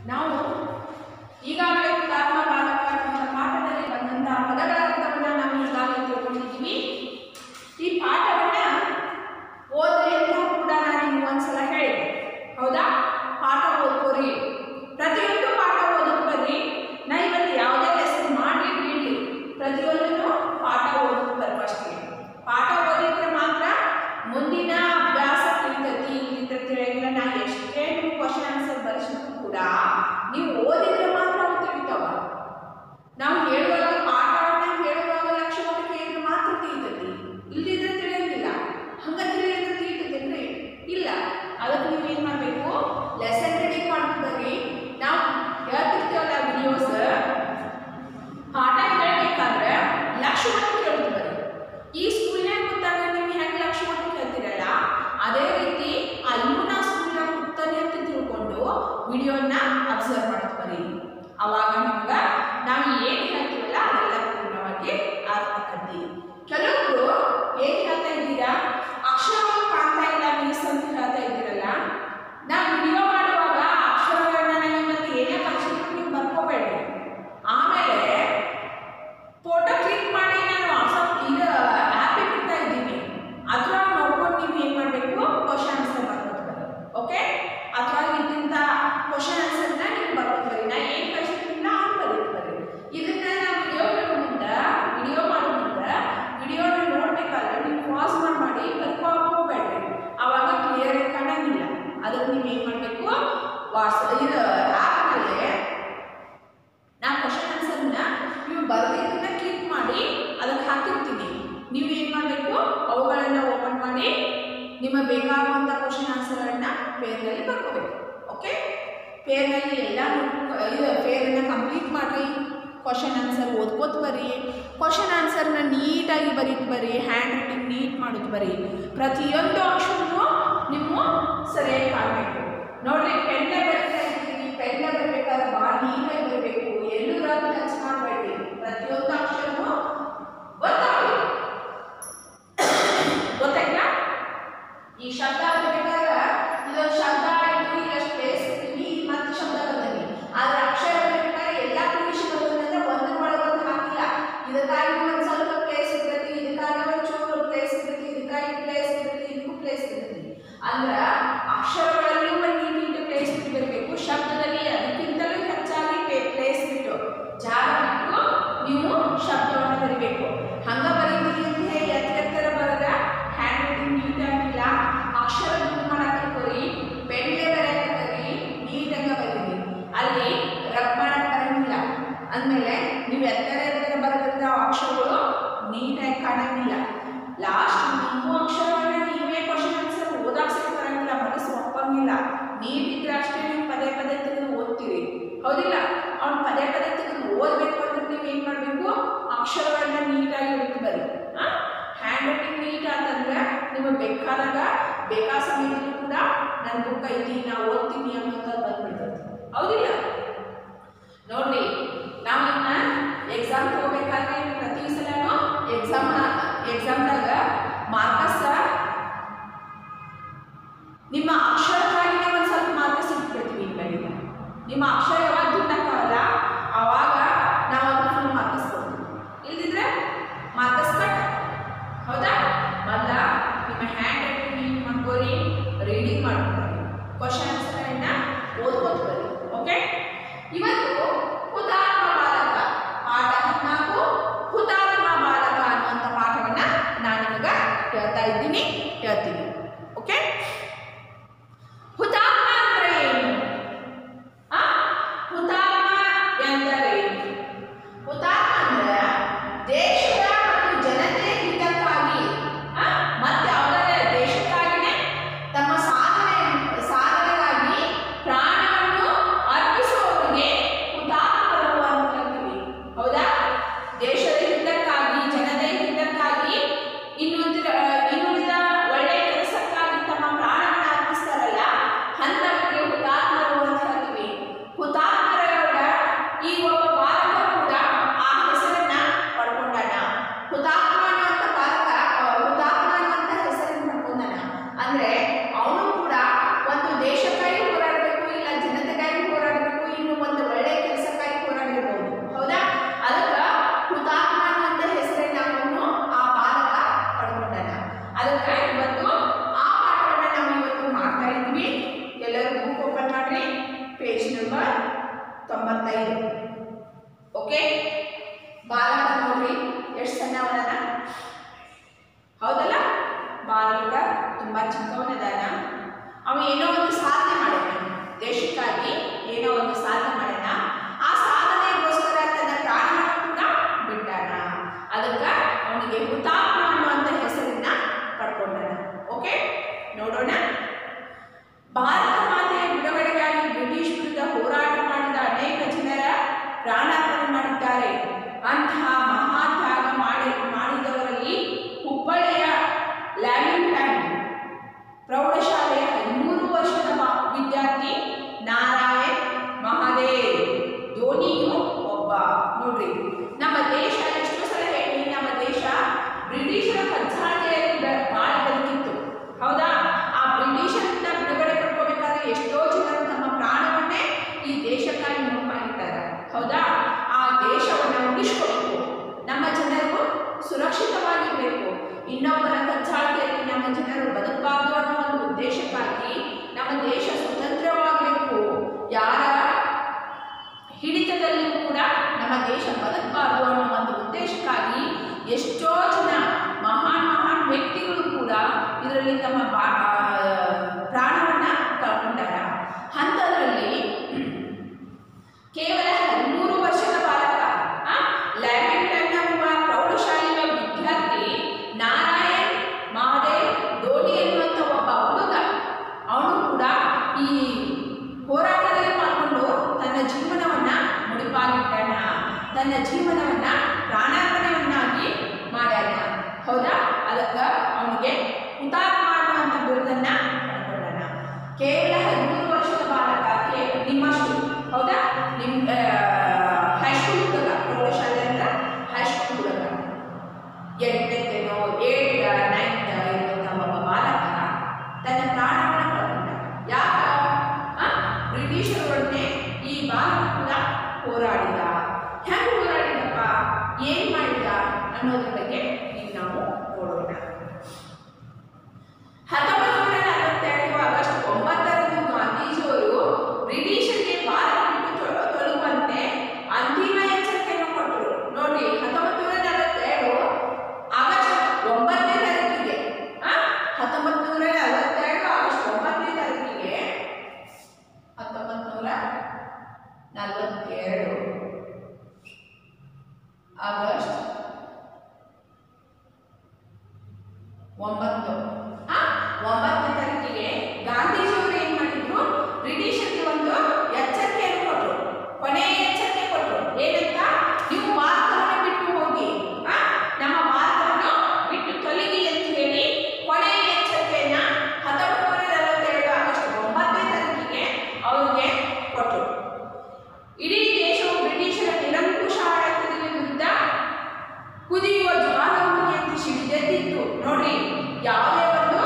ನಾವು ಈಗಾಗಲೇ ಹುತಾತ್ಮ ಬಾಲಕ ಅನ್ನುವಂಥ ಪಾಠದಲ್ಲಿ ಬಂದಂತಹ ಪದಗಳ ಅರ್ಥವನ್ನು ನಾವು ಈಗಾಗಲೇ ತಿಳ್ಕೊಂಡಿದ್ದೀವಿ ಈ ಪಾಠವನ್ನ ಓದ್ರಿ ಅಂತ ಕೂಡ ನಾನು ನಿಮ್ಗೆ ಒಂದ್ಸಲ ಹೇಳಿದೆ ಹೌದಾ ಪಾಠ ಓದ್ಕೋರಿ ಪ್ರತಿಯೊಂದು ಪಾಠ ಓದೋದು ಬರ್ರಿ ನಾ ಇವತ್ತು ಯಾವುದೇ ಲೆಸನ್ ಮಾಡಲಿ ಬಿಡಲಿ ಪ್ರತಿಯೊಂದನ್ನು ಪಾಠ ಓದೋದು ಬರ್ರಿ ಫಸ್ಟ್ಗೆ ಪಾಠ ಓದಿದ್ರೆ ಮಾತ್ರ ಮುಂದಿನ ಅಭ್ಯಾಸ ತಿಳಿತೈತಿ ಇಲ್ಲಿಂದ ತಿಳಿಯಂಗಿಲ್ಲ ನಾ ಎಷ್ಟೇ ನೀವು ಕ್ವಶನ್ ಆನ್ಸರ್ ಬರೆಸಿದ್ರು ಕೂಡ ನೀವು ಓದಿದ್ರೆ ಮಾತ್ರ ಅವು ತಿಳಿತಾವ ನಾವು ಹೇಳುವಾಗ ಪಾಠವನ್ನ ಹೇಳುವಾಗ ಲಕ್ಷಣಕ್ಕೆ ಇದ್ರೆ ಮಾತ್ರ ತಿಳಿತೈತಿ ಇಲ್ಲಿದ್ರೆ ತಿಳಿಯಂಗಿಲ್ಲ ಹಂಗ ತಿಳಿಯಂದ್ರೆ ತಿಳಿತೈತೇನ್ರಿ ಇಲ್ಲ ಅದಕ್ಕೆ ನೀವು ಏನು ಮಾಡಬೇಕು ಲೆಸನ್ ರೆಡಿ ಮಾಡ್ತೀವಿ ನಾವು ಹೇಳ್ತಿರ್ತೀವಲ್ಲ ವಿಡಿಯೋಸ್ ಪಾಠ ಹೇಳ್ಬೇಕಾದ್ರೆ ಲಕ್ಷ ಮಟ್ಟ ಕೇಳ್ತೀವಿ ಬರ್ರಿ ಈ ಸ್ಕೂಲ್ನಾಗ ಕೂತಾಗ ನೀವು ಹೆಂಗೆ ಲಕ್ಷ ಮಟ್ಟ ಕೇಳ್ತೀರಲ್ಲ ಅದೇ ರೀತಿ ಅಲ್ಲೂ ನಾ ಸ್ಕೂಲ್ನಾಗ ಕೂತಾನೆ ಅಂತ ತಿಳ್ಕೊಂಡು ವಿಡಿಯೋನ ಅಬ್ಸರ್ವ್ ಮಾಡ್ತೀವಿ ಅವಾಗ ನಿಮ್ಗೆ ನಾವು ಏನು ಹೇಳ್ತೀವಲ್ಲ ಅದೆಲ್ಲ ಪೂರ್ಣವಾಗಿ ಅರ್ಥ ಆಕತಿ ಕೆಲವೊಬ್ರು ಏನು ಹೇಳ್ತಾ ಇದ್ದೀರಾ ಅಕ್ಷರಗಳು ಕಾಣ್ತಾ ಇಲ್ಲ ಮಿಸ್ ಅಂತ ಹೇಳ್ತಾ ಇದ್ದೀರಲ್ಲ ನಾವು ವಿಡಿಯೋ ಮಾಡುವಾಗ ಅಕ್ಷರಗಳನ್ನ ನಾವು ಇವತ್ತು ಏನೇ ಪರೀಕ್ಷೆಗಳು ನೀವು ಬರ್ಕೋಬೇಡ್ರಿ ಆಮೇಲೆ ಫೋಟೋ ಕ್ಲಿಕ್ ಮಾಡಿ ನಾನು ವಾಟ್ಸಪ್ ಇದು ಆ್ಯಪ್ ಬಿಡ್ತಾ ಇದ್ದೀನಿ ಅದರ ನೋಡ್ಕೊಂಡು ನೀವು ಏನು ಮಾಡಬೇಕು ಕ್ವಶನ್ ಆನ್ಸರ್ ಬರ್ಕೊತಾರೆ ಓಕೆ ಅಥವಾ ಇದ್ದಿಂದ ಕ್ವಶನ್ ಆನ್ಸರ್ನ ನೀವು ಬರ್ಕೊತಾರೆ ನಾ ಏನು ಕಳಿಸಿರ್ತೀನ ಅದು ಬರೀತಾರೆ ಇದನ್ನ ನಾವು ವಿಡಿಯೋ ಮುಂದೆ ವಿಡಿಯೋ ಮಾಡೋ ಮುಂದೆ ವಿಡಿಯೋನ ನೋಡ್ಬೇಕಾದ್ರೆ ನೀವು ಪಾಸ್ ಮಾಡಿ ಮಾಡಿ ಬರ್ಕೋಕ್ ಹೋಗ್ಬೇಡ್ರಿ ಅವಾಗ ಕ್ಲಿಯರ್ ಕಾಣಂಗಿಲ್ಲ ಅದಕ್ಕೆ ನೀವು ಏನು ಮಾಡಬೇಕು ವಾಟ್ಸ್ ಇದು ಆ್ಯಪ್ನಲ್ಲೇ ನಾ ಕ್ವಶನ್ ಆನ್ಸರ್ನ ನೀವು ಬರೆದಿದ್ದನ್ನ ಕ್ಲಿಕ್ ಮಾಡಿ ಅದಕ್ಕೆ ಹಾಕಿರ್ತೀನಿ ನೀವು ಏನು ಮಾಡಬೇಕು ಅವುಗಳನ್ನು ಓಪನ್ ಮಾಡಿ ನಿಮಗೆ ಬೇಕಾಗುವಂಥ ಕ್ವಶನ್ ಆನ್ಸರ್ಗಳನ್ನ ಪೇರ್ನಲ್ಲಿ ಬರ್ಕೋಬೇಕು ಓಕೆ ಪೇರ್ನಲ್ಲಿ ಎಲ್ಲ ಇದು ಪೇರನ್ನು ಕಂಪ್ಲೀಟ್ ಮಾಡಿರಿ ಕ್ವಶನ್ ಆನ್ಸರ್ ಓದ್ಕೋತ ಬರ್ರಿ ಕ್ವಶನ್ ಆನ್ಸರ್ನ ನೀಟಾಗಿ ಬರೀತ್ ಬರ್ರಿ ಹ್ಯಾಂಡ್ ರೈಟಿಂಗ್ ನೀಟ್ ಮಾಡೋದು ಬರ್ರಿ ಪ್ರತಿಯೊಂದು ಅಕ್ಷರನೂ ನೀವು ಸರಿಯಾಗಿ ಕಾಣಬೇಕು ನೋಡ್ರಿ ಪೆನ್ನ ಬರೀತಾ ಇದ್ದೀವಿ ಪೆನ್ನ ಬರಬೇಕಾದ್ರೆ ಭಾಳ ನೀಟಾಗಿ ಬರಬೇಕು ಎಲ್ಲೂ ರಾತ್ರಿ ಟಚ್ ಮಾಡಬೇಡಿ ಪ್ರತಿಯೊಂದು ಅಕ್ಷರನೂ ಗೊತ್ತಾಗಲಿ ಗೊತ್ತಾಯ್ತಾ ಈ ಶಬ್ದ ಬರಬೇಕಾದ್ರೆ ಇದೊಂದು ಶಬ್ದ ಆಯಿತು ಇಲ್ಲಷ್ಟು ಪ್ಲೇಸ್ ಇರ್ತೀವಿ ಮತ್ತೆ ಶಬ್ದ ಬಂದಲ್ಲಿ ಆದ್ರೆ ಅಕ್ಷರ ಬರಬೇಕಾದ್ರೆ ಎಲ್ಲ ಇಂಗ್ಲೀಷ್ ಬರ್ತದಂದ್ರೆ ಒಂದ್ರ ಒಳಗೆ ಒಂದು ಹಾಕಿಲ್ಲ ಇದಕ್ಕಾಗಿ ಒಂದು ಸ್ವಲ್ಪ ಪ್ಲೇಸ್ ಇರ್ತೈತಿ ಇದಕ್ಕಾಗಿ ಒಂದು ಚೂರು ಪ್ಲೇಸ್ ಇರ್ತೈತಿ ಇದಕ್ಕಾಗಿ ಪ್ಲೇಸ್ ಇರ್ತೈತಿ ಇದಕ್ಕೂ ಪ್ಲೇಸ್ ಇರ್ತೈತಿ ಅಂದ್ರ ಅಕ್ಷರಗಳಲ್ಲಿ ಒಂದು ನೀಟ್ ನೀಟ್ ಪ್ಲೇಸ್ ಬಿಟ್ಟು ಬರಬೇಕು ಶಬ್ದದಲ್ಲಿ ಅದಕ್ಕಿಂತಲೂ ಹೆಚ್ಚಾಗಿ ಪ್ಲೇಸ್ ಬಿಟ್ಟು ಜಾಗ ಬಿಟ್ಟು ನೀವು ಶಬ್ದವನ್ನು ಬರಿಬೇಕು ಹಂಗ ಬರೀತೀರಿ ಅಂತ ಹೇಳಿ ಎತ್ತರ ಬರದ ಹ್ಯಾಂಡ್ ರೈಟಿಂಗ್ ನೀಟ್ ಆಗಿಲ್ಲ ಅಕ್ಷರ ದುಡ್ಡು ಮಾಡಕ್ಕೆ ಕೊರಿ ಪೆನ್ಲೆ ಬರೆಯಕ್ಕೆ ನೀಟಾಗಿ ಬರೀರಿ ಅಲ್ಲಿ ರಬ್ ಮಾಡಕ್ಕೆ ಬರಂಗಿಲ್ಲ ಅಂದಮೇಲೆ ನೀವು ಎತ್ತರ ಎತ್ತರ ಬರೋದ್ರಿಂದ ಆ ಅಕ್ಷರಗಳು ನೀಟಾಗಿ ಕಾಣಂಗಿಲ್ಲ ಲಾಸ್ಟ್ ನಿಮ್ಮ ಅಕ್ಷರಗಳನ್ನ ನೀವೇ ಕ್ವಶನ್ ಆನ್ಸರ್ ಓದಾಕ್ ಸಹ ಬರಂಗಿಲ್ಲ ಮನಸ್ಸು ಒಪ್ಪಂಗಿಲ್ಲ ನೀವಿದ್ರೆ ಅಷ್ಟೇ ನೀವು ಪದೇ ಪದೇ ತೆಗೆದು ಓದ್ತೀರಿ ಹೌದಿಲ್ಲ ಅವ್ನು ಪದೇ ಪದೇ ತೆಗೆದು ಓದಬೇಕು ಅಂದ್ರೆ ನೀವು ಏನು ಮಾಡಬೇಕು ಅಕ್ಷರಗಳನ್ನ ನೀಟಾಗಿ ಹಿಡಿದು ಬರಿ ಹ್ಯಾಂಡ್ ರೈಟಿಂಗ್ ನೀಟ್ ಅಂತಂದ್ರೆ ನಿಮಗೆ ಬೇಕಾದಾಗ ಬೇಕಾದ ಸಮಯದಲ್ಲೂ ಕೂಡ ನನ್ನ ಬುಕ್ ಐತಿ ನಾ ಓದ್ತೀನಿ ಅನ್ನೋಂಥದ್ದು ಬಂದ್ಬಿಡ್ತದೆ ಹೌದಿಲ್ಲ ನೋಡ್ರಿ ನಾವು ಇನ್ನ ಎಕ್ಸಾಮ್ ತಗೋಬೇಕಾದ್ರೆ ಪ್ರತಿ ಸಲನೂ ಎಕ್ಸಾಮ್ ಎಕ್ಸಾಮ್ದಾಗ ಮಾರ್ಕಸ್ ನಿಮ್ಮ ಅಕ್ಷರಕ್ಕಾಗಿನೇ ಒಂದು ಸ್ವಲ್ಪ ಮಾರ್ಕಸ್ ಇಟ್ಬಿಡ್ತೀವಿ ಈ ಕಡೆಯಿಂದ ನಿಮ್ಮ ಅಕ್ಷರ ಯಾವಾಗ ದುಡ್ಡಾಕವಲ್ಲ ಆವಾಗ ನಾವು ಅದನ್ನ ಫುಲ್ ಮಾರ್ಕಸ್ ಕೊಡ್ತೀವಿ ಇಲ್ದಿದ್ರೆ ಮಾರ್ಕಸ್ ಕಟ್ ಹೌದಾ ಮೊದಲ ನಿಮ್ಮ ಹ್ಯಾಂಡ್ ರೈಟಿಂಗ್ ನೀಟ್ ಮಾಡ್ಕೋರಿ ರೀಡಿಂಗ್ ಮಾಡ್ಕೊರಿ ಕ್ವಶನ್ ಆನ್ಸರ್ಗಳನ್ನ ಓದ್ಕೋತ ಬರ್ರಿ ಓಕೆ ಇವತ್ತು ಹುತಾತ್ಮ ಬಾಲಕ ಪಾಠ ಹದಿನಾಲ್ಕು ಹುತಾತ್ಮ ಬಾಲಕ ಅನ್ನುವಂಥ ಪಾಠವನ್ನ ನಾನು ನಿಮಗೆ ಹೇಳ್ತಾ ಇದ್ದೀನಿ ಹೇಳ್ತೀನಿ ಓಕೆ ಹುತಾತ್ಮ ಅಂದ್ರೆ ಏನು ಆ? ಪೇಜ್ ನಂಬರ್ ತೊಂಬತ್ತೈದು ಓಕೆ ಬಾಲಕ ನೋಡ್ರಿ ಎಷ್ಟು ಸಣ್ಣವನನ ಹೌದಲ್ಲ ಬಾಲಕ ತುಂಬಾ ಚಿಕ್ಕವನದಾನ ಅವ ಏನೋ ಒಂದು ಸಾಧನೆ ಮಾಡ್ಯಾನ ದೇಶಕ್ಕಾಗಿ ಏನೋ ಒಂದು ಸಾಧನೆ ಮಾಡ್ಯಾನ ಆ ಸಾಧನೆಗೋಸ್ಕರ ತನ್ನ ಪ್ರಾಣವನ್ನು ಕೂಡ ಬಿಟ್ಟಾನ ಅದಕ್ಕೆ ಅವನಿಗೆ ಹುತಾತ್ಮ ಅನ್ನುವಂಥ ಹೆಸರನ್ನ ಪಡ್ಕೊಂಡಾನ ಓಕೆ ನೋಡೋಣ ಭಾರತ ಮಾತೆಯ ಬಿಡುಗಡೆಗಾಗಿ ಬ್ರಿಟಿಷ್ ವಿರುದ್ಧ ಹೋರಾಟ ಮಾಡಿದ ಅನೇಕ ಜನರ ಪ್ರಾಣಾರ್ಪಣೆ ಮಾಡಿದ್ದಾರೆ ಅಂತಹ ಮಹಾತ್ಯಾಗ ಮಾಡಿ ಮಾಡಿದವರಲ್ಲಿ ಹುಬ್ಬಳ್ಳಿಯ ಲ್ಯಾಮಿಂಗ್ಟನ್ ಪ್ರೌಢಶಾಲೆಯ ಹದಿಮೂರು ವರ್ಷದ ಮ- ವಿದ್ಯಾರ್ಥಿ ನಾರಾಯಣ್ ಮಹಾದೇವ್ ಧೋನಿಯು ಒಬ್ಬ ನೋಡ್ರಿ ನಮ್ಮ ದೇಶ ಎಷ್ಟೋ ಸಲ ಹೇಳಿ ನಮ್ಮ ದೇಶ ಬ್ರಿಟಿಷರ ಕಚ್ಚಾಟೆಯಲ್ಲಿ ಬ- ಬಾಳ ಬದುಕಿತ್ತು ಹೌದಾ ಆ ಬ್ರಿಟಿಷರಿಂದ ಬಿಡುಗಡೆ ಪಡ್ಕೋಬೇಕಾದ್ರೆ ಎಷ್ಟೋ ಜನರು ತಮ್ಮ ಪ್ರಾಣವನ್ನೇ ಈ ದೇಶಕ್ಕಾಗಿ ಮುಡುಪಾಗಿದ್ದಾರೆ ಹೌದಾ ಆ ದೇಶವನ್ನು ಉಳಿಸ್ಕೊಬೇಕು ನಮ್ಮ ಜನರು ಸುರಕ್ಷಿತವಾಗಿರಬೇಕು ಇನ್ನೊಬ್ಬರ ಕಚ್ಚಾಟೆಯಲ್ಲಿ ನಮ್ಮ ಜನರು ಬದುಕಬಾರದು ಅನ್ನೋ ಒಂದು ಉದ್ದೇಶಕ್ಕಾಗಿ ನಮ್ಮ ದೇಶ ಸ್ವತಂತ್ರವಾಗಬೇಕು ಯಾರ ಹಿಡಿತದಲ್ಲಿಯೂ ಕೂಡ ನಮ್ಮ ದೇಶ ಬದುಕಬಾರದು ಅನ್ನೋ ಒಂದು ಉದ್ದೇಶಕ್ಕಾಗಿ ಎಷ್ಟೋ ಜನ ಮಹಾನ್ ಮಹಾನ್ ವ್ಯಕ್ತಿಗಳು ಕೂಡ ಇದರಲ್ಲಿ ತಮ್ಮ ಬಾ- ಪ್ರಾಣವನ್ನ ಕಳ್ಕೊಂಡಾರ ಅಂಥದ್ರಲ್ಲಿ ಕೇವಲ ಹದಿಮೂರು ವರ್ಷದ ಬಾಲಕ ಆ, ಲ್ಯಾಮಿಂಗ್ಟನ್ ಎಂಬ ಪ್ರೌಢಶಾಲೆಯ ವಿದ್ಯಾರ್ಥಿ ನಾರಾಯಣ್ ಮಹಾದೇವ್ ಧೋನಿ ಎನ್ನುವಂಥ ಒಬ್ಬ ಹುಡುಗ ಅವನು ಕೂಡ ಈ ಹೋರಾಟದಲ್ಲಿ ಪಾಲ್ಗೊಂಡು ತನ್ನ ಜೀವನವನ್ನ ಮುಡಿಪಾಗಿಟ್ಟಾನ ತನ್ನ ಜೀವನವನ್ನ ಪ್ರಾಣಾರ್ಪಣೆಯನ್ನಾಗಿ ಮಾಡ್ಯಾನ ಹೌದಾ ಅದಕ್ಕೆ ಅವನಿಗೆ ಹುತಾತ್ಮ ಅನ್ನುವಂಥ ಬಿರುದನ್ನ ಪಡ್ಕೊಂಡಾನ ಕೇವಲ ಹದಿಮೂರು ವರ್ಷದ ಬಾಲಕ ಕೇ ನಿಮ್ಮಷ್ಟು ಹೌದಾ ನಿಮ್ಮ ಹೈಸ್ಕೂಲ್ ಹುಡುಗ ಪ್ರೌಢಶಾಲೆ ಅಂದ್ರೆ ಹೈಸ್ಕೂಲ್ ಹುಡುಗ ಎಂಟನೇನೋ ಏಳ ನೈನ್ತ್ ಇರುವಂಥ ಒಬ್ಬ ಬಾಲಕ ತನ್ನ ಪ್ರಾಣವನ್ನು ಕಳ್ಕೊಂಡ ಯಾಕ ಆ? ಬ್ರಿಟಿಷರೊಡನೆ ಈ ಬಾಲಕ ಕೂಡ ಹೋರಾಡಿದ ಹೆಂಗೆ ಹೋರಾಡಿದಪ್ಪ ಏನ್ ಮಾಡಿದ ಅನ್ನೋದ್ರ ಬಗ್ಗೆ ಈಗ ನಾವು ನೋಡೋಣ ಹತ್ತೊಂಬತ್ತು ನೂರ ನಲವತ್ತೆರಡು ಆಗಸ್ಟ್ ಒಂಬತ್ತರಂದು ಗಾಂಧೀಜಿಯವರು ಬ್ರಿಟಿಷರಿಗೆ ಭಾರತ ಬಿಟ್ಟು ತೊಲ- ತೊಲಗುವಂತೆ ಅಂತಿಮ ಎಚ್ಚರಿಕೆಯನ್ನು ಕೊಟ್ಟರು ನೋಡಿ ಹತ್ತೊಂಬತ್ತು ನೂರ ನಲವತ್ತೆರಡು ಆಗಸ್ಟ್ ಒಂಬತ್ತನೇ ತಾರೀಕಿಗೆ ಆ? ಹತ್ತೊಂಬತ್ತು ನೂರ ನಲವತ್ತೆರಡು ಆಗಸ್ಟ್ ಒಂಬತ್ತನೇ ತಾರೀಕಿಗೆ ಹತ್ತೊಂಬತ್ತು ನೂರ ನಲವತ್ತೆರಡು ಆಗಸ್ಟ್ ಒಂಬತ್ತು ಆ, ಒಂಬತ್ತನೇ ತಾರೀಕಿಗೆ ಗಾಂಧೀಜಿಯವರು ಏನ್ ಮಾಡಿದ್ರು ಬ್ರಿಟಿಷರಿಗೆ ಒಂದು ಎಚ್ಚರಿಕೆಯನ್ನು ಕೊಟ್ಟರು ಕೊನೆಯ ಎಚ್ಚರಿಕೆ ಕೊಟ್ಟರು ಏನಂತ ನೀವು ಭಾರತವನ್ನು ಬಿಟ್ಟು ಹೋಗಿ ಆ, ನಮ್ಮ ಭಾರತವನ್ನು ಬಿಟ್ಟು ತೊಲಗಿ ಅಂತ ಹೇಳಿ ಕೊನೆಯ ಎಚ್ಚರಿಕೆಯನ್ನ ಹತ್ತೊಂಬತ್ತು ನೂರ ನಲವತ್ತೆರಡು ಆಗಸ್ಟ್ ಒಂಬತ್ತನೇ ತಾರೀಕಿಗೆ ಅವರಿಗೆ ಕೊಟ್ಟರು ಇಡೀ ದೇಶವು ಬ್ರಿಟಿಷರ ನಿರಂಕುಶ ಆಡಳಿತದ ವಿರುದ್ಧ ಕುದಿಯುವ ಜ್ವಾಲಾಮುಖಿಯಂತೆ ಸಿಡಿದೆದ್ದಿತ್ತು ನೋಡ್ರಿ ಯಾವುದೇ ಒಂದು